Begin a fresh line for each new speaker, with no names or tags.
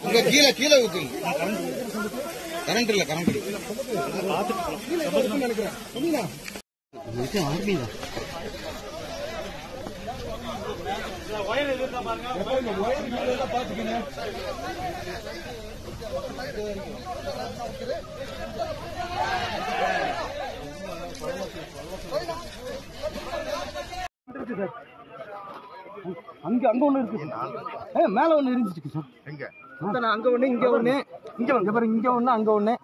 இங்க கீழே கீழே ஊத்துங்க கரண்ட் இல்ல கரண்ட் இல்ல
அங்க அங்க ஒண்ணு இருக்கு சார் ஏ மேல ஒண்ணு இருந்துச்சு சார்
எங்க
அங்க அங்க ஒண்ணு இங்க ஒண்ணு இங்க ஒண்ணு பாருங்க இங்க ஒண்ணு அங்க ஒண்ணு